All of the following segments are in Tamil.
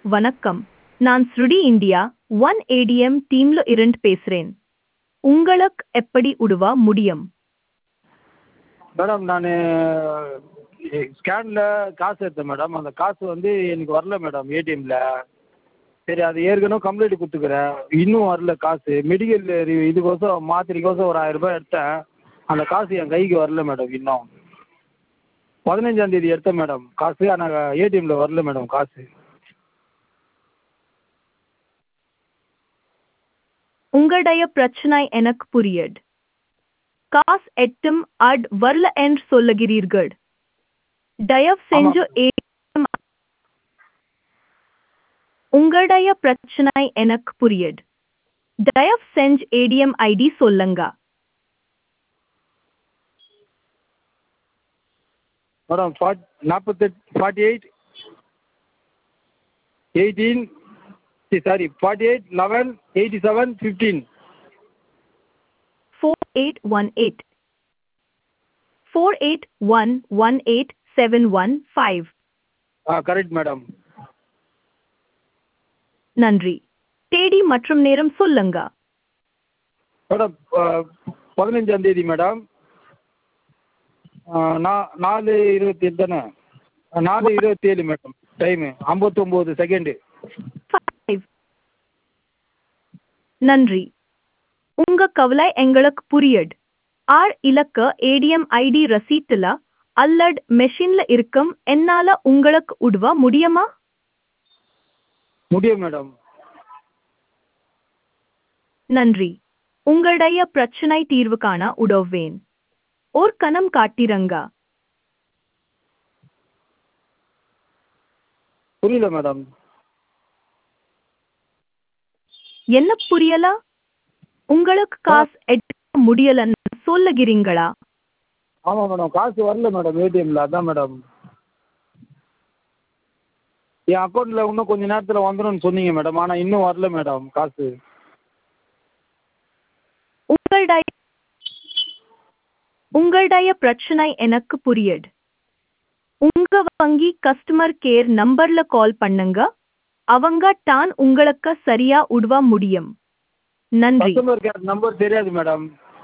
வணக்கம் நான் ஸ்ருடி இந்தியா ஒன் ஏடிஎம் டீம்ல இருந்து பேசுறேன் உங்களுக்கு எப்படி உதவ முடியும் மேடம் நான் ஸ்கேனில் காசு எடுத்தேன் மேடம் அந்த காசு வந்து எனக்கு வரல மேடம் ஏடிஎம்மில் சரி அது ஏற்கனவே கம்ப்ளைண்ட் கொடுத்துக்கிறேன் இன்னும் வரல காசு மெடிக்கல் இதுக்கோசரம் மாத்திரைக்கோசரம் ஒரு ஆயிரம் ரூபாய் எடுத்தேன் அந்த காசு என் கைக்கு வரல மேடம் இன்னும் பதினஞ்சாந்தேதி எடுத்தேன் மேடம் காசு ஆனால் ஏடிஎம்மில் வரல மேடம் காசு உங்களுடைய பிரச்சனை எனக்கு புரியுது காசு எட்டும் அட் வரல என்று சொல்லுகிறீர்கள் தயவு செஞ்சு ஏடிஎம் உங்களுடைய பிரச்சனை எனக்கு புரியுது தயவு செஞ்சு ஏடிஎம் ஐடி சொல்லுங்க மேடம் ஃபார்ட் நாற்பத்தெட்டு forty eight eighteen sorry forty eight eleven eighty seven fifteen four eight one eight four eight one one eight seven one five ஆ கரெக்ட் மேடம் நன்றி தேதி மற்றும் நேரம் சொல்லுங்க மேடம் பதினஞ்சாந்தேதி மேடம் நா நாலு இருபத்தி ஏழு தானே நாலு இருபத்தி ஏழு மேடம் டைமு ஐம்பத்தொம்போது செகண்டு ஃபைவ் நன்றி உங்க கவலை எங்களுக்கு புரியுது ஆர் இலக்க ஏடிஎம் ஐடி ரசீட்டுல அல்லது மெஷின்ல இருக்கும் என்னால உங்களுக்கு உதவ முடியுமா முடியும் மேடம் நன்றி உங்களுடைய பிரச்சனை தீர்வு காண உதவுவேன் ஓர் கணம் காட்டிரங்க புரியல மேடம் என்ன புரியல உங்களுக்கு காசு எடுக்க முடியலன்னு சொல்லுகிறீங்களா ஆமாம் மேடம் காசு வரல மேடம் ஏடிஎம்மில் அதான் மேடம் என் அக்கௌண்ட்டில் இன்னும் கொஞ்ச நேரத்தில் வந்துடும்னு சொன்னீங்க மேடம் ஆனால் இன்னும் வரல மேடம் காசு உங்களுடைய உங்களுடைய பிரச்சனை எனக்கு புரியுது உங்க வங்கி கஸ்டமர் கேர் நம்பர்ல கால் பண்ணுங்க அவங்க தான் உங்களுக்கு சரியா உதவ முடியும் நன்றி கஸ்டமர் கேர் நம்பர் தெரியாது மேடம்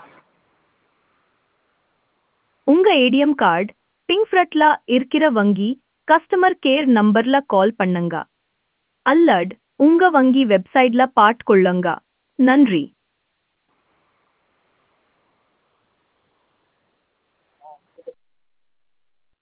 உங்க ஏடிஎம் கார்டு பிங்க்ஃப்ரட்ல இருக்கிற வங்கி கஸ்டமர் கேர் நம்பர்ல கால் பண்ணுங்க அல்லது உங்க வங்கி வெப்சைட்ல பாட் கொள்ளுங்க நன்றி